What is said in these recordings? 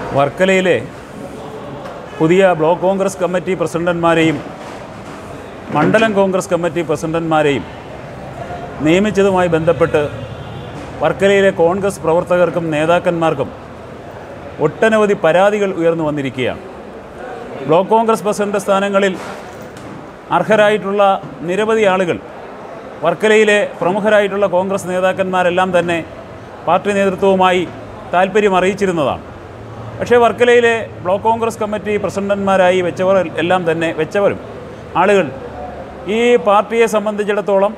വർക്കലയിലെ പുതിയ block Congress committee പ്രസിഡന്റ്മാരെയും മണ്ഡലം Congress committee പ്രസിഡന്റ്മാരെയും നിയമിച്ചതുമായി ബന്ധപ്പെട്ട് വർക്കലയിലെ കോൺഗ്രസ് പ്രവർത്തകർക്കും നേതാക്കന്മാർക്കും ഒട്ടനവധി പരാതികൾ ഉയർന്നു വന്നിരിക്കുകയാണ് ബ്ലോക്ക് കോൺഗ്രസ് പ്രസിഡന്റ് സ്ഥാനങ്ങളിൽ അർഹരായിട്ടുള്ള നിരവധി ആളുകൾ വർക്കലയിലെ പ്രമുഖരായിട്ടുള്ള കോൺഗ്രസ് നേതാക്കന്മാരെല്ലാം തന്നെ പാർട്ടി നേതൃത്വവുമായി താല്പര്യം അറിയിച്ചിരുന്നതാണ് പക്ഷേ വർക്കലയിലെ ബ്ലോക്ക് കോൺഗ്രസ് കമ്മിറ്റി പ്രസിഡന്റ്മാരായി വെച്ചവർ എല്ലാം തന്നെ വെച്ചവരും ആളുകൾ ഈ പാർട്ടിയെ സംബന്ധിച്ചിടത്തോളം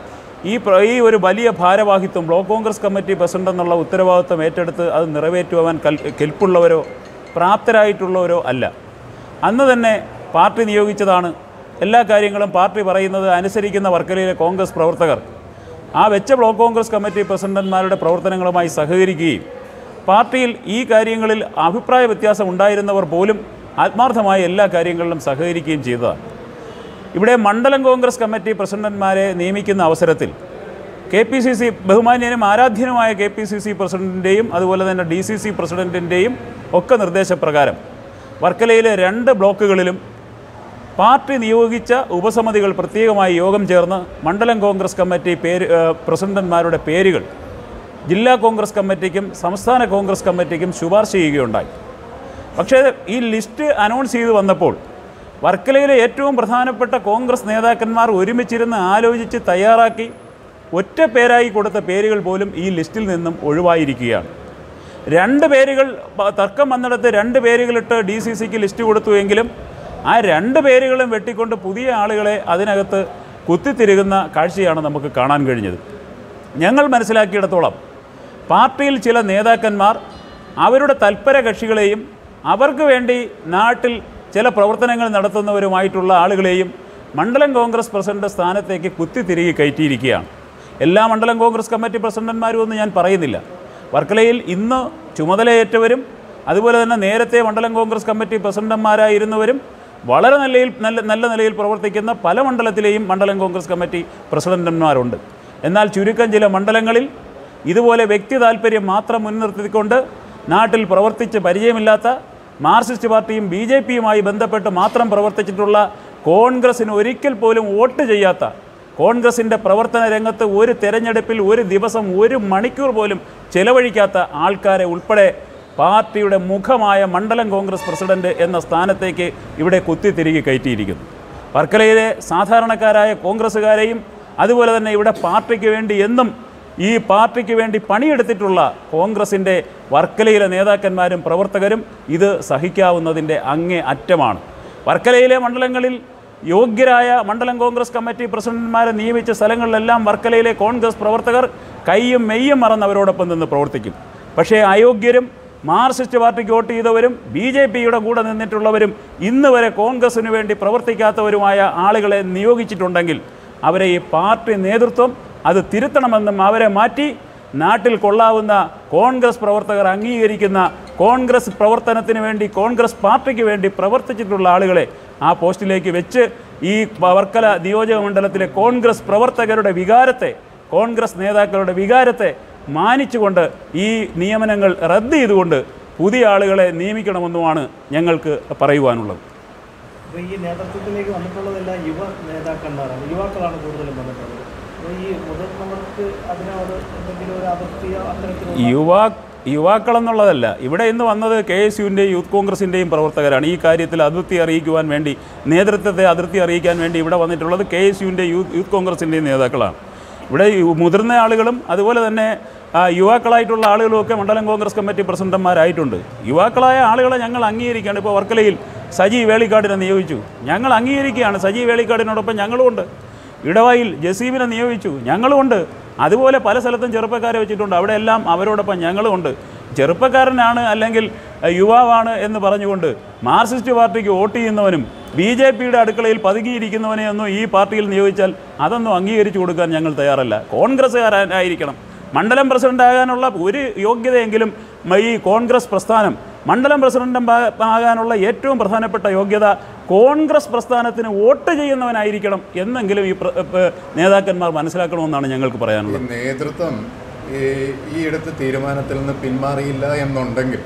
ഈ പ്ര- ഈ ഒരു വലിയ ഭാരവാഹിത്വം ബ്ലോക്ക് കോൺഗ്രസ് കമ്മിറ്റി പ്രസിഡന്റ് എന്നുള്ള ഉത്തരവാദിത്വം ഏറ്റെടുത്ത് അത് നിറവേറ്റുവാൻ കൽ കെൽപ്പുള്ളവരോ പ്രാപ്തരായിട്ടുള്ളവരോ അല്ല അന്ന് തന്നെ പാർട്ടി നിയോഗിച്ചതാണ് എല്ലാ കാര്യങ്ങളും പാർട്ടി പറയുന്നത് അനുസരിക്കുന്ന വർക്കലയിലെ കോൺഗ്രസ് പ്രവർത്തകർ ആ വെച്ച ബ്ലോക്ക് കോൺഗ്രസ് കമ്മിറ്റി പ്രസിഡന്റ്മാരുടെ പ്രവർത്തനങ്ങളുമായി സഹകരിക്കുകയും പാർട്ടിയിൽ ഈ കാര്യങ്ങളിൽ അഭിപ്രായ വ്യത്യാസം ഉണ്ടായിരുന്നവർ പോലും ആത്മാർത്ഥമായി എല്ലാ കാര്യങ്ങളിലും സഹകരിക്കുകയും ചെയ്തതാണ് ഇവിടെ മണ്ഡലം കോൺഗ്രസ് കമ്മിറ്റി പ്രസിഡന്റ്മാരെ നിയമിക്കുന്ന അവസരത്തിൽ കെ പി സി സി ബഹുമാന്യനും ആരാധ്യനുമായ കെ പി സി സി പ്രസിഡന്റിൻ്റെയും അതുപോലെ തന്നെ ഡി സി സി പ്രസിഡന്റിൻ്റെയും ഒക്കെ നിർദ്ദേശപ്രകാരം വർക്കലയിലെ രണ്ട് ബ്ലോക്കുകളിലും പാർട്ടി നിയോഗിച്ച ഉപസമിതികൾ പ്രത്യേകമായി യോഗം ചേർന്ന് മണ്ഡലം കോൺഗ്രസ് കമ്മിറ്റി പേര് ഏഹ് പ്രസിഡന്റ്മാരുടെ പേരുകൾ ജില്ലാ കോൺഗ്രസ് കമ്മിറ്റിക്കും സംസ്ഥാന കോൺഗ്രസ് കമ്മിറ്റിക്കും ശുപാർശ ചെയ്യുകയുണ്ടായി പക്ഷേ ഈ ലിസ്റ്റ് അനൗൺസ് ചെയ്തു വന്നപ്പോൾ വർക്കലയിലെ ഏറ്റവും പ്രധാനപ്പെട്ട കോൺഗ്രസ് നേതാക്കന്മാർ ഒരുമിച്ചിരുന്ന് ആലോചിച്ച് തയ്യാറാക്കി ഒറ്റ പേരായി കൊടുത്ത പേരുകൾ പോലും ഈ ലിസ്റ്റിൽ നിന്നും ഒഴിവായിരിക്കുകയാണ് രണ്ട് പേരുകൾ പ- തർക്കം വന്നിടത്ത് രണ്ട് പേരുകളിട്ട് ഡി സി സിക്ക് ലിസ്റ്റ് കൊടുത്തു എങ്കിലും ആ രണ്ട് പേരുകളും വെട്ടിക്കൊണ്ട് പുതിയ ആളുകളെ അതിനകത്ത് കുത്തിത്തിരുകുന്ന കാഴ്ചയാണ് നമുക്ക് കാണാൻ കഴിഞ്ഞത് ഞങ്ങൾ മനസ്സിലാക്കിയിടത്തോളം പാർട്ടിയിൽ ചില നേതാക്കന്മാർ അവരുടെ തൽപര കക്ഷികളെയും അവർക്ക് വേണ്ടി നാട്ടിൽ ചില പ്രവർത്തനങ്ങൾ നടത്തുന്നവരുമായിട്ടുള്ള ആളുകളെയും മണ്ഡലം കോൺഗ്രസ് പ്രസിഡന്റ് സ്ഥാനത്തേക്ക് കുത്തിത്തിരികെ കയറ്റിയിരിക്കുകയാണ് എല്ലാ മണ്ഡലം കോൺഗ്രസ് കമ്മിറ്റി പ്രസിഡന്റ്മാരും ഒന്നും ഞാൻ പറയുന്നില്ല വർക്കലയിൽ ഇന്ന് ചുമതലയേറ്റവരും അതുപോലെ തന്നെ നേരത്തെ മണ്ഡലം കോൺഗ്രസ് കമ്മിറ്റി പ്രസിഡന്റുമാരായിരുന്നവരും വളരെ നിലയിൽ നല്ല നല്ല നിലയിൽ പ്രവർത്തിക്കുന്ന പല മണ്ഡലത്തിലെയും മണ്ഡലം കോൺഗ്രസ് കമ്മിറ്റി പ്രസിഡന്റന്മാരുണ്ട് എന്നാൽ ചുരുക്കം ചില മണ്ഡലങ്ങളിൽ ഇതുപോലെ വ്യക്തി താല്പര്യം മാത്രം മുൻനിർത്തിക്കൊണ്ട് നാട്ടിൽ പ്രവർത്തിച്ച് പരിചയമില്ലാത്ത മാർക്സിസ്റ്റ് പാർട്ടിയും ബി ജെ പിയുമായി ബന്ധപ്പെട്ട് മാത്രം പ്രവർത്തിച്ചിട്ടുള്ള കോൺഗ്രസിന് ഒരിക്കൽ പോലും വോട്ട് ചെയ്യാത്ത കോൺഗ്രസിൻ്റെ പ്രവർത്തന രംഗത്ത് ഒരു തെരഞ്ഞെടുപ്പിൽ ഒരു ദിവസം ഒരു മണിക്കൂർ പോലും ചെലവഴിക്കാത്ത ആൾക്കാരെ ഉൾപ്പെടെ പാർട്ടിയുടെ മുഖമായ മണ്ഡലം കോൺഗ്രസ് പ്രസിഡന്റ് എന്ന സ്ഥാനത്തേക്ക് ഇവിടെ കുത്തിത്തിരികെ കയറ്റിയിരിക്കുന്നു വർക്കലയിലെ സാധാരണക്കാരായ കോൺഗ്രസ്സുകാരെയും അതുപോലെ തന്നെ ഇവിടെ പാർട്ടിക്ക് വേണ്ടി എന്നും ഈ പാർട്ടിക്ക് വേണ്ടി പണിയെടുത്തിട്ടുള്ള കോൺഗ്രസിൻ്റെ വർക്കലയിലെ നേതാക്കന്മാരും പ്രവർത്തകരും ഇത് സഹിക്കാവുന്നതിൻ്റെ അങ്ങേ അറ്റമാണ് വർക്കലയിലെ മണ്ഡലങ്ങളിൽ യോഗ്യരായ മണ്ഡലം കോൺഗ്രസ് കമ്മിറ്റി പ്രസിഡന്റ്മാരെ നിയമിച്ച സ്ഥലങ്ങളിലെല്ലാം വർക്കലയിലെ കോൺഗ്രസ് പ്രവർത്തകർ കൈയും മെയ്യും മറന്ന് അവരോടൊപ്പം നിന്ന് പ്രവർത്തിക്കും പക്ഷേ അയോഗ്യരും മാർക്സിസ്റ്റ് പാർട്ടിക്ക് വോട്ട് ചെയ്തവരും ബി ജെ പിയുടെ കൂടെ നിന്നിട്ടുള്ളവരും ഇന്ന് വരെ കോൺഗ്രസിന് വേണ്ടി പ്രവർത്തിക്കാത്തവരുമായ ആളുകളെ നിയോഗിച്ചിട്ടുണ്ടെങ്കിൽ അവരെ ഈ പാർട്ടി നേതൃത്വം അത് തിരുത്തണമെന്നും അവരെ മാറ്റി നാട്ടിൽ കൊള്ളാവുന്ന കോൺഗ്രസ് പ്രവർത്തകർ അംഗീകരിക്കുന്ന കോൺഗ്രസ് പ്രവർത്തനത്തിന് വേണ്ടി കോൺഗ്രസ് പാർട്ടിക്ക് വേണ്ടി പ്രവർത്തിച്ചിട്ടുള്ള ആളുകളെ ആ പോസ്റ്റിലേക്ക് വെച്ച് ഈ വർക്കല നിയോജക മണ്ഡലത്തിലെ കോൺഗ്രസ് പ്രവർത്തകരുടെ വികാരത്തെ കോൺഗ്രസ് നേതാക്കളുടെ വികാരത്തെ മാനിച്ചുകൊണ്ട് ഈ നിയമനങ്ങൾ റദ്ദ് ചെയ്തുകൊണ്ട് പുതിയ ആളുകളെ നിയമിക്കണമെന്നുമാണ് ഞങ്ങൾക്ക് പറയുവാനുള്ളത് അപ്പോൾ ഈ നേതൃത്വത്തിലേക്ക് വന്നിട്ടുള്ളതെല്ലാം യുവ നേതാക്കന്മാരാണ് യുവാക്കളാണ് കൂടുതലും വന്നിട്ടുള്ളത് അപ്പോൾ ഈ മുതിർന്നവർക്ക് അതിനോട് എന്തെങ്കിലും ഒരു അതിർത്തിയോ അത്തരത്തിലുള്ള യുവാ യുവാക്കളെന്നുള്ളതല്ല ഇവിടെ ഇന്ന് വന്നത് കെ എസ് യുവിൻ്റെയും യൂത്ത് കോൺഗ്രസിൻ്റെയും പ്രവർത്തകരാണ് ഈ കാര്യത്തിൽ അതിർത്തി അറിയിക്കുവാൻ വേണ്ടി നേതൃത്വത്തെ അതിർത്തി അറിയിക്കാൻ വേണ്ടി ഇവിടെ വന്നിട്ടുള്ളത് കെ എസ് യുവിൻ്റെ യൂത്ത് യൂത്ത് കോൺഗ്രസിൻ്റെയും നേതാക്കളാണ് ഇവിടെ യു- മുതിർന്ന ആളുകളും അതുപോലെ തന്നെ ആ, യുവാക്കളായിട്ടുള്ള ആളുകളുമൊക്കെ മണ്ഡലം കോൺഗ്രസ് കമ്മിറ്റി പ്രസിഡന്റുമാരായിട്ടുണ്ട് യുവാക്കളായ ആളുകളെ ഞങ്ങൾ അംഗീകരിക്കുകയാണ് ഇപ്പോൾ വർക്കലയിൽ സജി വേളിക്കാടിനെ നിയോഗിച്ചു ഞങ്ങൾ അംഗീകരിക്കുകയാണ് സജി വേളിക്കാടിനോടൊപ്പം ഞങ്ങളുമുണ്ട് ഇടവായിൽ ജസീബിനെ നിയോഗിച്ചു ഞങ്ങളുമുണ്ട് അതുപോലെ പല സ്ഥലത്തും ചെറുപ്പക്കാരെ വെച്ചിട്ടുണ്ട് അവിടെ എല്ലാം അവരോടൊപ്പം ഞങ്ങളുമുണ്ട് ചെറുപ്പക്കാരനാണ് അല്ലെങ്കിൽ അഹ്, യുവാവാണ് എന്ന് പറഞ്ഞുകൊണ്ട് മാർക്സിസ്റ്റ് പാർട്ടിക്ക് വോട്ട് ചെയ്യുന്നവനും ബി ജെ പിയുടെ അടുക്കളയിൽ പതുങ്ങിയിരിക്കുന്നവനെ ഒന്നും ഈ പാർട്ടിയിൽ നിയോഗിച്ചാൽ അതൊന്നും അംഗീകരിച്ചു കൊടുക്കാൻ ഞങ്ങൾ തയ്യാറല്ല കോൺഗ്രസ്സുകാരായിരിക്കണം മണ്ഡലം പ്രസിഡന്റ് ആകാനുള്ള ഒരു യോഗ്യതയെങ്കിലും മ- ഈ കോൺഗ്രസ് പ്രസ്ഥാനം മണ്ഡലം പ്രസിഡന്റ് ആകാനുള്ള ഏറ്റവും പ്രധാനപ്പെട്ട യോഗ്യത കോൺഗ്രസ് പ്രസ്ഥാനത്തിന് വോട്ട് ചെയ്യുന്നവനായിരിക്കണം എന്നെങ്കിലും ഈ പ്ര- പ- നേതാക്കന്മാർ മനസ്സിലാക്കണമെന്നാണ് ഞങ്ങൾക്ക് പറയാനുള്ളത് ഈ നേതൃത്വം ഈ ഈ എടുത്ത തീരുമാനത്തിൽ നിന്ന് പിന്മാറിയില്ല എന്നുണ്ടെങ്കിൽ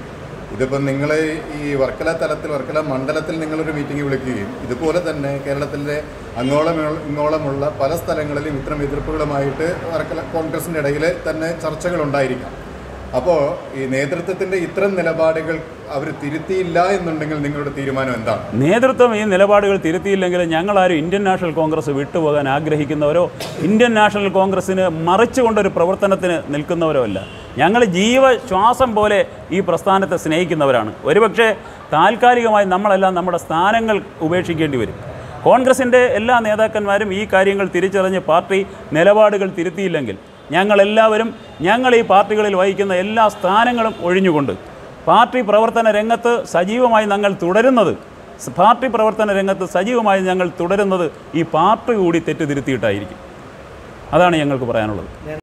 ഇതിപ്പം നിങ്ങൾ ഈ വർക്കല തലത്തിൽ വർക്കല മണ്ഡലത്തിൽ നിങ്ങളൊരു മീറ്റിംഗ് വിളിക്കുകയും ഇതുപോലെ തന്നെ കേരളത്തിലെ അങ്ങോളം ഇങ്ങോളമുള്ള പല സ്ഥലങ്ങളിലും ഇത്തരം എതിർപ്പുകളുമായിട്ട് വർക്കല കോൺഗ്രസിൻ്റെ ഇടയിൽ തന്നെ ചർച്ചകൾ ഉണ്ടായിരിക്കാം അപ്പോൾ ഈ നേതൃത്വത്തിൻ്റെ ഇത്തരം നിലപാടുകൾ അവർ തിരുത്തിയില്ല എന്നുണ്ടെങ്കിൽ നിങ്ങളുടെ തീരുമാനം എന്താണ് നേതൃത്വം ഈ നിലപാടുകൾ തിരുത്തിയില്ലെങ്കിൽ ഞങ്ങളാരും ഇന്ത്യൻ നാഷണൽ കോൺഗ്രസ് വിട്ടുപോകാൻ ആഗ്രഹിക്കുന്നവരോ ഇന്ത്യൻ നാഷണൽ കോൺഗ്രസ്സിന് മറിച്ചുകൊണ്ടൊരു പ്രവർത്തനത്തിന് നിൽക്കുന്നവരോ അല്ല ഞങ്ങൾ ജീവശ്വാസം പോലെ ഈ പ്രസ്ഥാനത്തെ സ്നേഹിക്കുന്നവരാണ് ഒരുപക്ഷെ താൽക്കാലികമായി നമ്മളെല്ലാം നമ്മുടെ സ്ഥാനങ്ങൾ ഉപേക്ഷിക്കേണ്ടി വരും കോൺഗ്രസിൻ്റെ എല്ലാ നേതാക്കന്മാരും ഈ കാര്യങ്ങൾ തിരിച്ചറിഞ്ഞ് പാർട്ടി നിലപാടുകൾ തിരുത്തിയില്ലെങ്കിൽ ഞങ്ങളെല്ലാവരും ഞങ്ങൾ ഈ പാർട്ടികളിൽ വഹിക്കുന്ന എല്ലാ സ്ഥാനങ്ങളും ഒഴിഞ്ഞുകൊണ്ട് പാർട്ടി പ്രവർത്തന രംഗത്ത് സജീവമായി ഞങ്ങൾ തുടരുന്നത് സ് പാർട്ടി പ്രവർത്തന രംഗത്ത് സജീവമായി ഞങ്ങൾ തുടരുന്നത് ഈ പാർട്ടി കൂടി തെറ്റ് തിരുത്തിയിട്ടായിരിക്കും അതാണ് ഞങ്ങൾക്ക് പറയാനുള്ളത്